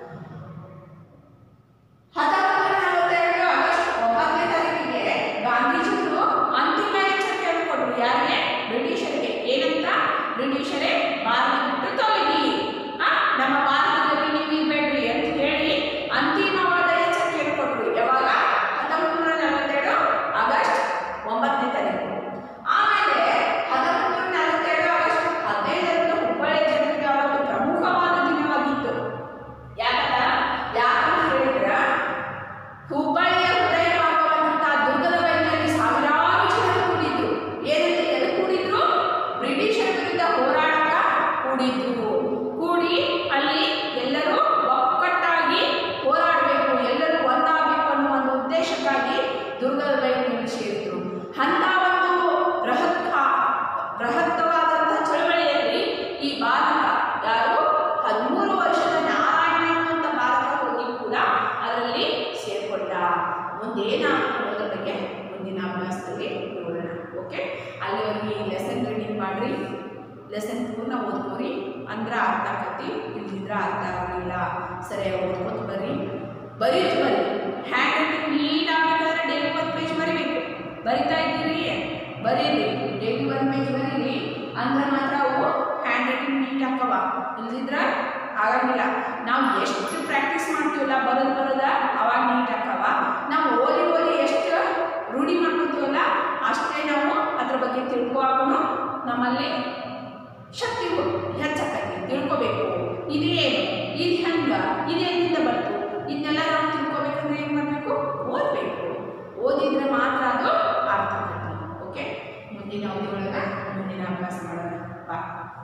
ಹತ್ತೊಂಬತ್ತು ನಲವತ್ತೆರಡು ಆಗಸ್ಟ್ ಒಂಬತ್ತನೇ ತಾರೀಕಿಗೆ ಗಾಂಧೀಜಿಯವರು ಅಂತಿಮ ಎಚ್ಚರಿಕೆಯನ್ನು ಕೊಟ್ಟರು ಯಾರಿಗೆ ಬ್ರಿಟಿಷರಿಗೆ ಏನಂತ ಬ್ರಿಟಿಷರೇ ಭಾರತ ಬಿಟ್ಟು ತೊಲಗಿ ಆ, ನಮ್ಮ ಭಾರತದಲ್ಲಿ ನೀವು ಇರ್ಬೇಡ್ರಿ ಅಂತ ಹೇಳಿ ಅಂತಿಮವಾದ ಎಚ್ಚರಿಕೆಯನ್ನು ಕೊಟ್ಟರು ಯಾವಾಗ ಹತ್ತೊಂಬತ್ತು ನೂರ ನಲವತ್ತೆರಡು ಆಗಸ್ಟ್ ಒಂಬತ್ತನೇ ತಾರೀಕು ಆಮೇಲೆ ಹತ್ತೊಂಬತ್ತು ನೂರ ನಲವತ್ತೆರಡು ಆಗಸ್ಟ್ ಹದಿನೈದರಂದು ಹುಬ್ಬಳ್ಳಿ ಜನರಿಗೆ ಅವತ್ತು ಪ್ರಮುಖವಾದ ದಿನವಾಗಿತ್ತು ಯಾಕಂದ ಯಾಕಂತ ಹೇಳಿದ್ರ ಹುಬ್ಬಳ್ಳಿಯ ಹೃದಯವಾಗುವಂತಹ ದುರ್ಗದ ಬೈಲಿನಲ್ಲಿ ಸಾವಿರಾರು ಜನ ಕೂಡಿದ್ರು ಏನಂತ ಎಲ್ಲಿ ಕೂಡಿದ್ರು ಬ್ರಿಟಿಷರ ವಿರುದ್ಧ ಹೋರಾಡಕ ಕೂಡಿದ್ರು ಕೂಡಿ ಅಲ್ಲಿ ಎಲ್ಲರೂ ಒಕ್ಕಟ್ಟಾಗಿ ಹೋರಾಡಬೇಕು ಎಲ್ಲರೂ ಒಂದಾಗಬೇಕು ಅನ್ನೋ ಒಂದು ಉದ್ದೇಶಕ್ಕಾಗಿ ದುರ್ಗದ ಬೈಲಿನಲ್ಲಿ ಸೇರಿದ್ರು ಅಂತ ಒಂದು ಬೃಹತ್ ಬೃಹತ್ತವಾದಂತಹ ಚಳವಳಿಯಲ್ಲಿ ಈ ಬಾಲಕ ಯಾರು ಹದಿಮೂರು ವರ್ಷದ ನಾರಾಯಣ ಅನ್ನುವಂಥ ಬಾಲಕ ಹೋಗಿ ಕೂಡ ಅದರಲ್ಲಿ ಸೇರ್ಕೊಂಡ ಮುಂದೇನಾಗ್ತದೆ ಅನ್ನೋದ್ರ ಬಗ್ಗೆ ಮುಂದಿನ ಅಭ್ಯಾಸದಲ್ಲಿ ನೋಡೋಣ ಓಕೆ ಅಲ್ಲಿವರೆಗೆ ಈ ಲೆಸನ್ ರೀಡಿಂಗ್ ಮಾಡ್ರಿ ಲೆಸನ್ ಪೂರ್ಣ ಓದ್ಕೋರಿ ಅಂದ್ರೆ ಅರ್ಥ ಆಕತಿ ಇಲ್ದಿದ್ರೆ ಅರ್ಥ ಆಗಲಿಲ್ಲ ಸರಿಯಾಗಿ ಓದ್ಕೊತ ಬರ್ರಿ ಬರೀತು ಬರ್ರಿ ಹ್ಯಾಂಡ್ ರೈಟಿಂಗ್ ನೀಟ್ ಆಗಬೇಕಾದ್ರೆ ಡೈಲಿ ಒಂದು ಪೇಜ್ ಬರಿಬೇಕು ಬರಿತಾ ಇದ್ದೀರಿ ಬರೀರಿ ಡೈಲಿ ಒಂದು ಪೇಜ್ ಬರೀರಿ ಅಂದ್ರೆ ಮಾತ್ರ ಅವು ಹ್ಯಾಂಡ್ ರೈಟಿಂಗ್ ನೀಟ್ ಹಾಕವ ಇಲ್ದಿದ್ರ ಆಗಂಗಿಲ್ಲ ನಾವು ಎಷ್ಟು ಪ್ರಾಕ್ಟೀಸ್ ಮಾಡ್ತೀವಲ್ಲ ಬರೋದು ಬರೋದ ಅವಾಗ ನೀಟ್ ಹಾಕವ ನಾವು ಓದಿ ಓದಿ ಎಷ್ಟು ರೂಢಿ ಮಾಡ್ಕೊತೀವಲ್ಲ ಅಷ್ಟೇ ನಾವು ಅದ್ರ ಬಗ್ಗೆ ತಿಳ್ಕೊಳಕ್ಕೂ ನಮ್ಮಲ್ಲಿ ಶಕ್ತಿ ಹೆಚ್ಚಾಕೈತಿ ತಿಳ್ಕೊಬೇಕು ಇದೇನು ಇದು ಹೆಂಗ ಇದೇನಿಂದ ಬಂತು ಇದನ್ನೆಲ್ಲ ನಾವು ತಿಳ್ಕೊಬೇಕಂದ್ರೆ ಏನು ಮಾಡಬೇಕು ಓದಬೇಕು ಓದಿದ್ರೆ ಮಾತ್ರ ಅದು ಅರ್ಥ ಆಗ್ತದೆ ಓಕೆ ಮುಂದಿನ ಅವಧಿಯೊಳಗೆ ಮುಂದಿನ ಅಭ್ಯಾಸ ಮಾಡೋಣ ಬಾ